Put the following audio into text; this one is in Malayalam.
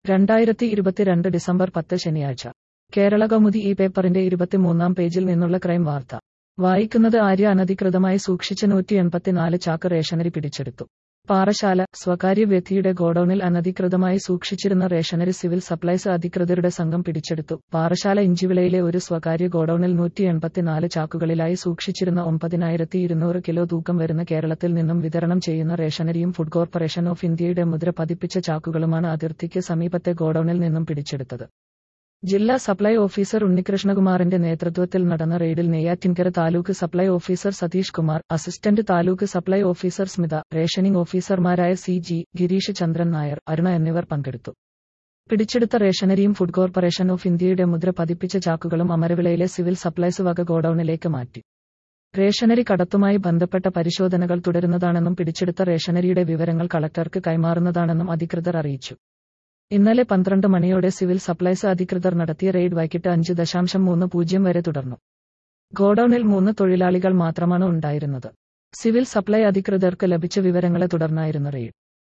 രണ്ടായിരത്തി ഇരുപത്തിരണ്ട് ഡിസംബർ പത്ത് ശനിയാഴ്ച കേരള കൗമുദി ഈ പേപ്പറിന്റെ ഇരുപത്തിമൂന്നാം പേജിൽ നിന്നുള്ള ക്രൈം വാർത്ത വായിക്കുന്നത് ആര്യ അനധികൃതമായി സൂക്ഷിച്ച നൂറ്റി എൺപത്തിനാല് ചാക്ക് റേഷനറി പിടിച്ചെടുത്തു പാറശാല സ്വകാര്യ വ്യക്തിയുടെ ഗോഡൌണിൽ അനധികൃതമായി സൂക്ഷിച്ചിരുന്ന റേഷനറി സിവിൽ സപ്ലൈസ് അധികൃതരുടെ സംഘം പിടിച്ചെടുത്തു പാറശാല ഇഞ്ചിവിളയിലെ ഒരു സ്വകാര്യ ഗോഡൌണിൽ നൂറ്റി എൺപത്തിനാല് ചാക്കുകളിലായി സൂക്ഷിച്ചിരുന്ന ഒമ്പതിനായിരത്തി ഇരുന്നൂറ് കിലോ തൂക്കം വരുന്ന കേരളത്തിൽ നിന്നും വിതരണം ചെയ്യുന്ന റേഷനറിയും ഫുഡ് കോർപ്പറേഷൻ ഓഫ് ഇന്ത്യയുടെ മുദ്ര പതിപ്പിച്ച ചാക്കുകളുമാണ് അതിർത്തിക്ക് സമീപത്തെ ഗോഡൌണിൽ നിന്നും പിടിച്ചെടുത്തത് ജില്ലാ സപ്ലൈ ഓഫീസർ ഉണ്ണികൃഷ്ണകുമാറിന്റെ നേതൃത്വത്തിൽ നടന്ന റെയ്ഡിൽ Neyyattinkara taluk supply officer Satheesh Kumar assistant taluk supply officer Smitha rationing ഓഫീസർമാരായ സി ജി ഗിരീഷ് ചന്ദ്രൻ നായർ അരുണ എന്നിവർ പങ്കെടുത്തു പിടിച്ചെടുത്ത റേഷനറിയും ഫുഡ് കോർപ്പറേഷൻ ഓഫ് ഇന്ത്യയുടെ മുദ്ര പതിപ്പിച്ച ചാക്കുകളും അമരവിളയിലെ സിവിൽ സപ്ലൈസ് വക ഗോഡൌണിലേക്ക് മാറ്റി റേഷനറി കടത്തുമായി ബന്ധപ്പെട്ട പരിശോധനകൾ തുടരുന്നതാണെന്നും പിടിച്ചെടുത്ത റേഷനറിയുടെ വിവരങ്ങൾ കളക്ടർക്ക് കൈമാറുന്നതാണെന്നും അധികൃതർ അറിയിച്ചു ഇന്നലെ പന്ത്രണ്ട് മണിയോടെ സിവിൽ സപ്ലൈസ് അധികൃതർ നടത്തിയ റെയ്ഡ് വൈകിട്ട് അഞ്ച് ദശാംശം മൂന്ന് പൂജ്യം വരെ തുടർന്നു ഗോഡൌണിൽ മൂന്ന് തൊഴിലാളികൾ മാത്രമാണ് ഉണ്ടായിരുന്നത് സിവിൽ സപ്ലൈ അധികൃതർക്ക് ലഭിച്ച വിവരങ്ങളെ തുടർന്നായിരുന്നു റെയ്ഡ്